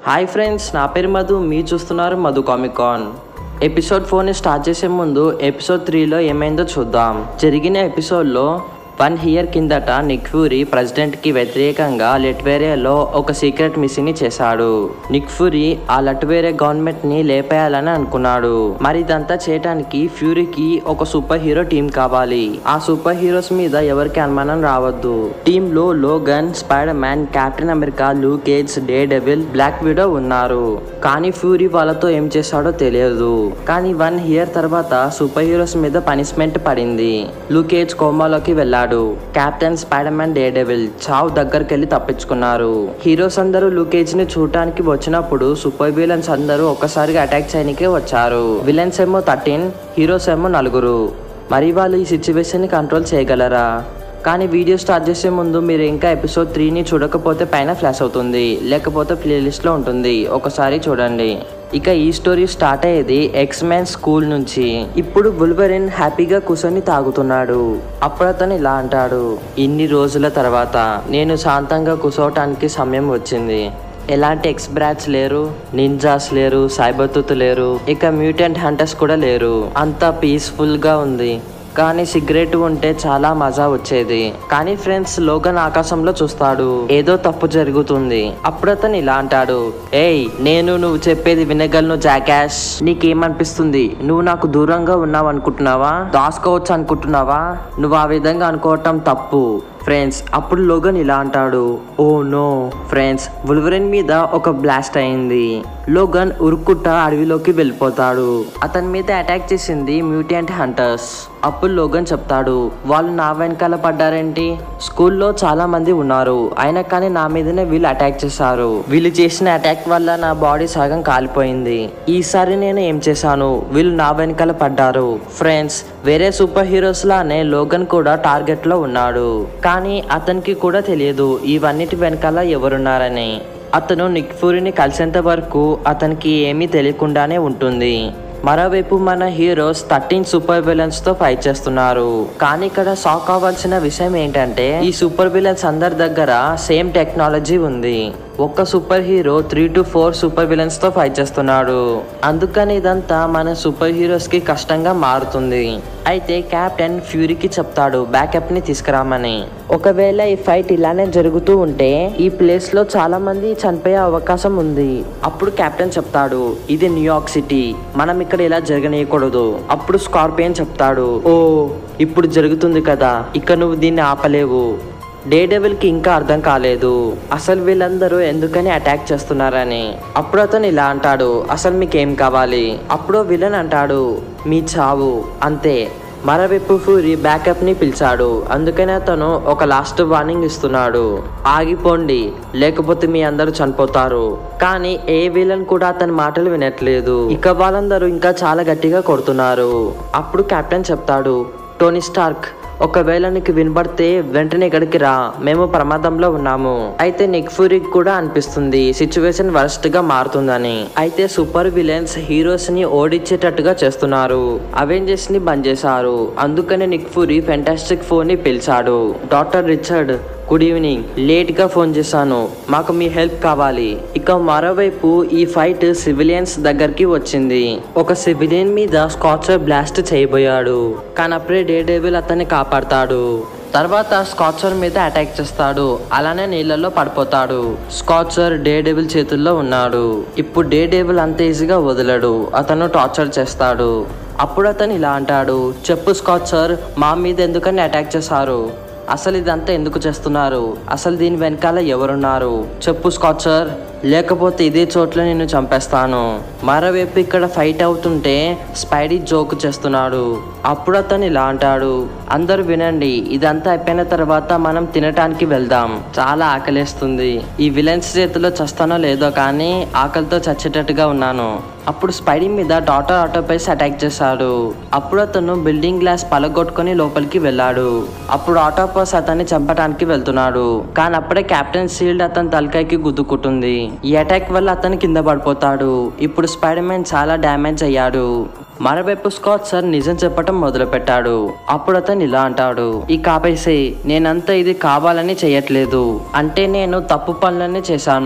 Hi friends నా పేరు మధు మీరు చూస్తున్నారు మధు కామిక్ కాన్ ఎపిసోడ్ ఫోర్ని స్టార్ట్ చేసే ముందు ఎపిసోడ్ త్రీలో ఏమైందో చూద్దాం జరిగిన ఎపిసోడ్లో వన్ ఇయర్ కిందట నిక్ ఫ్యూరీ ప్రెసిడెంట్కి వ్యతిరేకంగా లెట్వేరియాలో ఒక సీక్రెట్ మిషన్ని చేశాడు నిక్ ఫ్యూరీ ఆ లెట్వేరియా గవర్నమెంట్ని లేపేయాలని అనుకున్నాడు మరి ఇదంతా చేయడానికి ఫ్యూరీకి ఒక సూపర్ హీరో టీం కావాలి ఆ సూపర్ హీరోస్ మీద ఎవరికి అనుమానం రావద్దు టీంలో Logan Spider Man Captain America Luke Cage Daredevil Black Widow ఉన్నారు కానీ ఫ్యూరీ వాళ్ళతో ఏం చేశాడో తెలియదు కానీ వన్ ఇయర్ తర్వాత సూపర్ హీరోస్ మీద పనిష్మెంట్ పడింది లూకేజ్ కోమాలోకి వెళ్ళాడు Captain Spider Man Daredevil చావ్ దగ్గరికి వెళ్ళి తప్పించుకున్నారు హీరోస్ అందరూ లూకేజ్ ని చూడటానికి వచ్చినప్పుడు సూపర్ విలన్స్ అందరూ ఒక్కసారిగా అటాక్ చేయడానికే వచ్చారు విలన్స్ ఏమో థర్టీన్ హీరోస్ ఏమో నలుగురు మరి వాళ్ళు ఈ సిచ్యువేషన్ ని కంట్రోల్ చేయగలరా కానీ వీడియో స్టార్ట్ చేసే ముందు మీరు ఇంకా ఎపిసోడ్ త్రీని చూడకపోతే పైన ఫ్లాష్ అవుతుంది లేకపోతే ప్లేలిస్ట్లో ఉంటుంది ఒకసారి చూడండి ఇక ఈ స్టోరీ స్టార్ట్ అయ్యేది ఎక్స్ మ్యాన్ స్కూల్ నుంచి ఇప్పుడు బుల్వరిన్ హ్యాపీగా కూర్చొని తాగుతున్నాడు అప్పుడు అతను ఇలా అంటాడు ఇన్ని రోజుల తర్వాత నేను శాంతంగా కూర్చోవటానికి సమయం వచ్చింది ఎలాంటి ఎక్స్ బ్రాట్స్ లేరు నింజాస్ లేరు సైబర్తుత్ లేరు ఇక మ్యూటెంట్ హంటర్స్ కూడా లేరు అంతా పీస్ఫుల్ గా ఉంది కానీ సిగరెట్ ఉంటే చాలా మజా వచ్చేది కానీ ఫ్రెండ్స్ లోగన్ ఆకాశంలో చూస్తాడు ఏదో తప్పు జరుగుతుంది అప్పుడు అతను ఇలా అంటాడు ఏయ్ నేను నువ్వు చెప్పేది వినగలను జాకాష్ నీకేమనిపిస్తుంది నువ్వు నాకు దూరంగా ఉన్నావు అనుకుంటున్నావా దాచుకోవచ్చు అనుకుంటున్నావా నువ్వు ఆ విధంగా అనుకోవటం తప్పు ఫ్రెండ్స్ అప్పుడు లోగన్ ఇలా అంటాడు ఓ నో ఫ్రెండ్స్ బుల్వరిన్ మీద ఒక బ్లాస్ట్ అయింది లోగన్ ఉరుక్కుట్ట అడవిలోకి వెళ్ళిపోతాడు అతని మీద అటాక్ చేసింది మ్యూటెంట్ హంటర్స్ అప్పుడు లోగన్ చెప్తాడు వాళ్ళు నా వెనకాల పడ్డారేంటి స్కూల్లో చాలా మంది ఉన్నారు అయినా కానీ నా మీదనే వీళ్ళు అటాక్ చేశారు వీళ్ళు చేసిన అటాక్ వల్ల నా బాడీ సగం కాలిపోయింది ఈసారి నేను ఏం చేశాను వీళ్ళు నా వెనకాల పడ్డారు ఫ్రెండ్స్ వేరే సూపర్ హీరోస్ లానే లోగన్ కూడా టార్గెట్ లో ఉన్నాడు కానీ అతనికి కూడా తెలియదు ఇవన్నిటి వెనకాల ఎవరున్నారని అతను నిక్ ఫ్యూరీని కలిసేంత వరకు అతనికి ఏమీ తెలియకుండానే ఉంటుంది మరోవైపు మన హీరోస్ థర్టీన్ సూపర్ విలన్స్ తో ఫైట్ చేస్తున్నారు కానీ ఇక్కడ షాక్ అవ్వాల్సిన విషయం ఏంటంటే ఈ సూపర్ విలన్స్ అందరి దగ్గర సేమ్ టెక్నాలజీ ఉంది ఒక్క superhero three two four supervillains తో ఫైట్ చేస్తున్నాడు అందుకని ఇదంతా మన సూపర్ హీరోస్ కి కష్టంగా మారుతుంది అయితే కెప్టెన్ ఫ్యూరీకి చెప్తాడు బ్యాకప్ ని తీసుకురామని ఒకవేళ ఈ ఫైట్ ఇలానే జరుగుతూ ఉంటే ఈ ప్లేస్ లో చాలా మంది చనిపోయే అవకాశం ఉంది అప్పుడు కెప్టెన్ చెప్తాడు ఇది న్యూయార్క్ సిటీ మనం ఇక్కడ ఇలా జరగనీయకూడదు అప్పుడు స్కార్పియన్ చెప్తాడు ఓ ఇప్పుడు జరుగుతుంది కదా ఇక నువ్వు దీన్ని ఆపలేవు డే కి ఇంకా అర్థం కాలేదు అసలు వీళ్ళందరూ ఎందుకని అటాక్ చేస్తున్నారని అప్పుడు అతను ఇలా అంటాడు అసలు మీకేం కావాలి అప్పుడు విలన్ అంటాడు మీ చావు అంతే మరోవైపు ఫూరి బ్యాకప్ ని పిలిచాడు అందుకనే అతను ఒక లాస్ట్ వార్నింగ్ ఇస్తున్నాడు ఆగిపోండి లేకపోతే మీ అందరూ చనిపోతారు కానీ ఏ విలన్ కూడా అతని మాటలు వినట్లేదు ఇక వాళ్ళందరూ ఇంకా చాలా గట్టిగా కొడుతున్నారు అప్పుడు కెప్టెన్ చెప్తాడు టోనీ స్టార్క్ ఒకవేళ నీకు వినబడితే వెంటనే ఇక్కడికి రా మేము ప్రమాదంలో ఉన్నాము అయితే నిక్ ఫ్యూరీకి కూడా అనిపిస్తుంది సిచ్యువేషన్ వరస్ట్ గా మారుతుందని అయితే సూపర్ విలన్స్ హీరోస్ ని ఓడించేటట్టుగా చేస్తున్నారు అవెంజర్స్ ని బంద్ చేశారు అందుకనే నిక్ ఫ్యూరీ ఫెంటాస్టిక్ ఫోర్ ని పిలిచాడు doctor Richard good evening late గా ఫోన్ చేశాను మాకు మీ హెల్ప్ కావాలి ఇక మరోవైపు ఈ ఫైట్ సివిలియన్స్ దగ్గరికి వచ్చింది ఒక సివిలియన్ మీద స్కాచర్ బ్లాస్ట్ చేయబోయాడు కానీ అప్పుడే డే డేవిల్ అతన్ని కాపాడతాడు తర్వాత స్కాచర్ మీద అటాక్ చేస్తాడు అలానే నీళ్ళల్లో పడిపోతాడు స్కాచర్ డే డేవిల్ చేతుల్లో ఉన్నాడు ఇప్పుడు డే డేవిల్ అంత ఈజీగా వదలడు అతను టార్చర్ చేస్తాడు అప్పుడు అతను ఇలా అంటాడు చెప్పు స్కాచర్ మా మీద ఎందుకని అటాక్ చేశారు అసలు ఇదంతా ఎందుకు చేస్తున్నారు అసలు దీని వెనకాల ఎవరున్నారు చెప్పు స్కాచర్ లేకపోతే ఇదే చోట్ల నిన్ను చంపేస్తాను మరోవైపు ఇక్కడ ఫైట్ అవుతుంటే స్పైడీ జోక్ చేస్తున్నాడు అప్పుడు అతను ఇలా అంటాడు అందరూ వినండి ఇదంతా అయిపోయిన తర్వాత మనం తినటానికి వెళ్దాం చాలా ఆకలేస్తుంది ఈ విలన్స్ చేతిలో చస్తానో లేదో కానీ ఆకలితో చచ్చేటట్టుగా ఉన్నాను అప్పుడు స్పైడీ మీద డాటర్ ఆటోపైస్ అటాక్ చేశాడు అప్పుడు అతను బిల్డింగ్ గ్లాస్ పలగొట్టుకొని లోపలికి వెళ్ళాడు అప్పుడు ఆటోపస్ అతన్ని చంపడానికి వెళ్తున్నాడు కానీ అప్పుడే కెప్టెన్ షీల్డ్ అతని తలకాయకి గుద్దుకుంటుంది ఈ అటాక్ వల్ల అతను కింద పడిపోతాడు ఇప్పుడు స్పైడర్ మ్యాన్ చాలా డ్యామేజ్ అయ్యాడు మరోవైపు స్కాట్ సార్ నిజం చెప్పటం మొదలు పెట్టాడు అప్పుడు అతను ఇలా అంటాడు ఈ కాపేసి నేనంతా ఇది కావాలని చేయట్లేదు అంటే నేను తప్పు పనులన్నీ చేశాను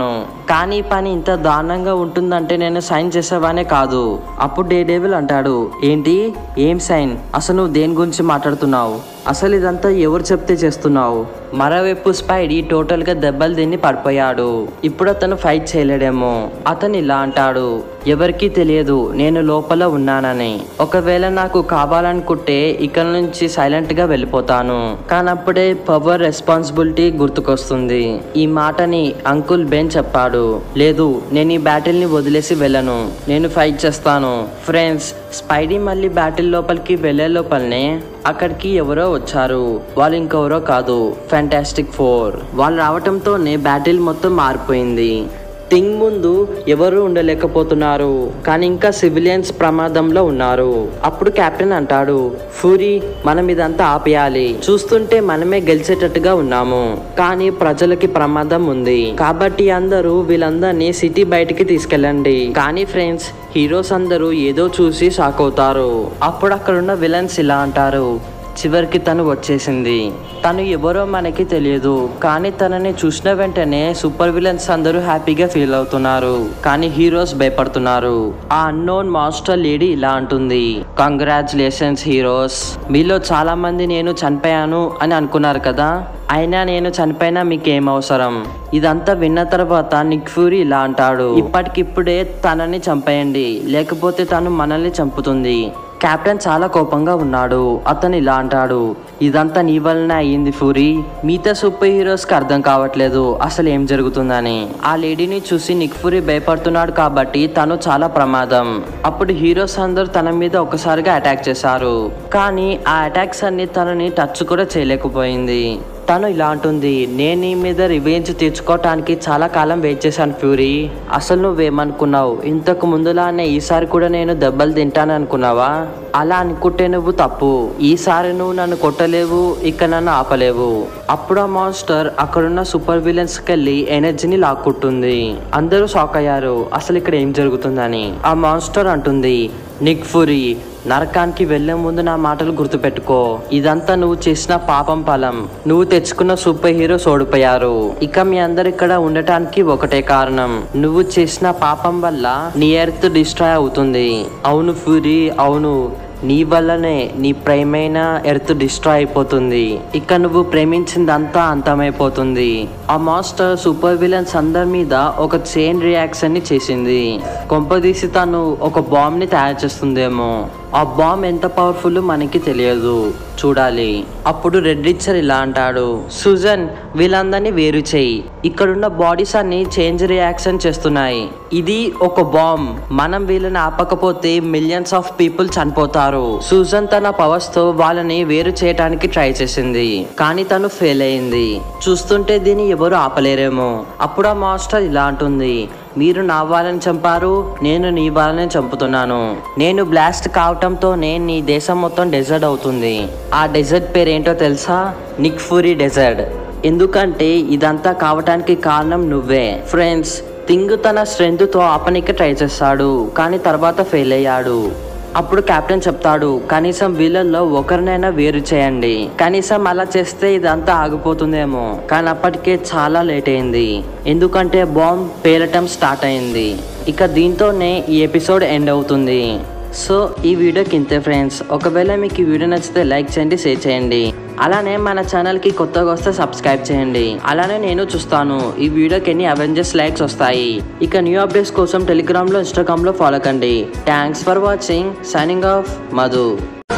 కానీ ఈ పని ఇంత దారుణంగా ఉంటుందంటే నేను సైన్ చేసేవానే కాదు అప్పుడు డే డేవిల్ అంటాడు ఏంటి ఏం సైన్ అసలు నువ్వు దేని గురించి మాట్లాడుతున్నావు అసలు ఇదంతా ఎవరు చెప్తే చేస్తున్నావు మరోవైపు స్పైడీ టోటల్ గా దెబ్బలు తిని పడిపోయాడు ఇప్పుడు అతను ఫైట్ చేయలేడేమో అతను ఇలా అంటాడు ఎవరికీ తెలియదు నేను లోపల ఉన్నానని ఒకవేళ నాకు కావాలనుకుంటే ఇక్కడ నుంచి సైలెంట్ గా వెళ్ళిపోతాను కానీ అప్పుడే పవర్ రెస్పాన్సిబిలిటీ గుర్తుకొస్తుంది ఈ మాటని అంకుల్ బెన్ చెప్పాడు లేదు నేను ఈ బ్యాటిల్ ని వదిలేసి వెళ్ళను నేను ఫైట్ చేస్తాను ఫ్రెండ్స్ స్పైడీ మళ్ళీ బ్యాటిల్ లోపలికి వెళ్లే లోపలనే అక్కడికి ఎవరో వచ్చారు వాళ్ళు ఇంకెవరో కాదు ఫ్యాంటాస్టిక్ ఫోర్ వాళ్ళు రావటంతోనే బ్యాటిల్ మొత్తం మారిపోయింది థింగ్ ముందు ఎవరు ఉండలేకపోతున్నారు కానీ ఇంకా సివిలియన్స్ ప్రమాదంలో ఉన్నారు అప్పుడు కెప్టెన్ అంటాడు ఫూరీ మనం ఇదంతా ఆపేయాలి చూస్తుంటే మనమే గెలిచేటట్టుగా ఉన్నాము కానీ ప్రజలకి ప్రమాదం ఉంది కాబట్టి అందరూ వీళ్ళందరినీ సిటీ బయటికి తీసుకెళ్ళండి కానీ ఫ్రెండ్స్ హీరోస్ అందరూ ఏదో చూసి షాక్ అవుతారు అప్పుడు అక్కడున్న విలన్స్ ఇలా అంటారు చివరికి తను వచ్చేసింది తను ఎవరో మనకి తెలియదు కానీ తనని చూసిన వెంటనే సూపర్ విలన్స్ అందరూ హ్యాపీగా ఫీల్ అవుతున్నారు కానీ హీరోస్ భయపడుతున్నారు ఆ అన్నోన్ మాస్టర్ లేడీ ఇలా అంటుంది కంగ్రాచులేషన్స్ హీరోస్ మీలో చాలా మంది నేను చనిపోయాను అని అనుకున్నారు కదా అయినా నేను చనిపోయినా మీకేం అవసరం ఇదంతా విన్న తర్వాత నిక్ ఫ్యూరీ ఇలా అంటాడు ఇప్పటికిప్పుడే తనని చంపేయండి లేకపోతే తను మనల్ని చంపుతుంది కెప్టెన్ చాలా కోపంగా ఉన్నాడు అతను ఇలా అంటాడు ఇదంతా నీ వల్లనే అయ్యింది ఫూరీ మిగతా సూపర్ హీరోస్ కి అర్థం కావట్లేదు అసలు ఏం జరుగుతుందని ఆ లేడీని చూసి నిక్ ఫూరీ భయపడుతున్నాడు కాబట్టి తను చాలా ప్రమాదం అప్పుడు హీరోస్ అందరూ తన మీద ఒకసారిగా అటాక్ చేశారు కానీ ఆ అటాక్స్ అన్ని తనని టచ్ కూడా చేయలేకపోయింది తను ఇలా అంటుంది నేను నీ మీద రివెంజ్ తీర్చుకోవటానికి చాలా కాలం వెయిట్ చేశాను ఫ్యూరీ అసలు నువ్వేమనుకున్నావు ఇంతకు ముందులానే ఈసారి కూడా నేను దెబ్బలు తింటాను అనుకున్నావా అలా అనుకుంటే నువ్వు తప్పు ఈసారి నువ్వు నన్ను కొట్టలేవు ఇక నన్ను ఆపలేవు అప్పుడు ఆ మాస్టర్ అక్కడున్న సూపర్ విలన్స్ కెళ్ళి ఎనర్జీని లాక్కుంటుంది అందరూ షాక్ అయ్యారు అసలు ఇక్కడ ఏం జరుగుతుందని ఆ మాస్టర్ అంటుంది నిక్ ఫురీ నరకానికి వెళ్లే ముందు నా మాటలు గుర్తుపెట్టుకో ఇదంతా నువ్వు చేసిన పాపం ఫలం నువ్వు తెచ్చుకున్న సూపర్ హీరోస్ ఓడిపోయారు ఇక మీ అందరు ఇక్కడ ఉండటానికి ఒకటే కారణం నువ్వు చేసిన పాపం వల్ల నీ ఎర్త్ డిస్ట్రాయ్ అవుతుంది అవును ఫ్యూరీ అవును నీ వల్లనే నీ ప్రేమైన ఎర్త్ డిస్ట్రాయ్ అయిపోతుంది ఇక నువ్వు ప్రేమించిందంతా అంతమైపోతుంది ఆ మాస్టర్ సూపర్ విలన్స్ అందరి మీద ఒక చైన్ రియాక్షన్ ని చేసింది కొంపదీసి తను ఒక బాంబ్ ని తయారు చేస్తుందేమో ఆ బాంబ్ ఎంత పవర్ఫుల్ మనకి తెలియదు చూడాలి అప్పుడు రెడ్ రిచర్ ఇలా అంటాడు సుజన్ వీళ్ళందరినీ వేరు చేయి ఇక్కడున్న బాడీస్ అన్ని చేంజ్ రియాక్షన్ చేస్తున్నాయి ఇది ఒక బాంబ్ మనం వీళ్ళని ఆపకపోతే మిలియన్స్ ఆఫ్ పీపుల్ చనిపోతారు సూజన్ తన పవర్స్ తో వాళ్ళని వేరు చేయడానికి ట్రై చేసింది కానీ తను ఫెయిల్ అయింది చూస్తుంటే దీన్ని ఎవరు ఆపలేరేమో అప్పుడు ఆ మాస్టర్ ఇలా అంటుంది మీరు నా వాళ్ళని చంపారు నేను నీ వాళ్ళని చంపుతున్నాను నేను బ్లాస్ట్ కావటంతోనే నీ దేశం మొత్తం డెజర్ట్ అవుతుంది ఆ డెజర్ట్ పేరేంటో తెలుసా నిక్ ఫూరీ డెజర్ట్ ఎందుకంటే ఇదంతా కావటానికి కారణం నువ్వే ఫ్రెండ్స్ థింగ్ తన స్ట్రెంగ్త్తో ఆపనికి ట్రై చేస్తాడు కానీ తర్వాత ఫెయిల్ అయ్యాడు అప్పుడు కెప్టెన్ చెప్తాడు కనీసం వీళ్ళల్లో ఒకరినైనా వేరు చేయండి కనీసం అలా చేస్తే ఇదంతా ఆగిపోతుందేమో కానీ అప్పటికే చాలా లేట్ అయింది ఎందుకంటే బాంబ్ పేలటం స్టార్ట్ అయింది ఇక దీంతోనే ఈ ఎపిసోడ్ ఎండ్ అవుతుంది సో ఈ వీడియోకి ఇంతే ఫ్రెండ్స్ ఒకవేళ మీకు ఈ వీడియో నచ్చితే లైక్ చేయండి షేర్ చేయండి అలానే మన ఛానల్కి కొత్తగా వస్తే సబ్స్క్రైబ్ చేయండి అలానే నేను చూస్తాను ఈ వీడియోకి ఎన్ని అవెంజర్స్ లైక్స్ వస్తాయి ఇక న్యూ అప్డేట్స్ కోసం టెలిగ్రామ్లో ఇన్స్టాగ్రామ్లో ఫాలో కండి thanks for watching signing off Madhu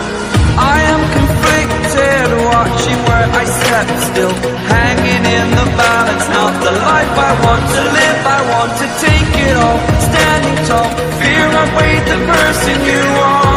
I am conflicted, watching where I step still, hanging in the balance. Not the life I want to live, I want to take it all, standing tall. Fear I weighed the person you are.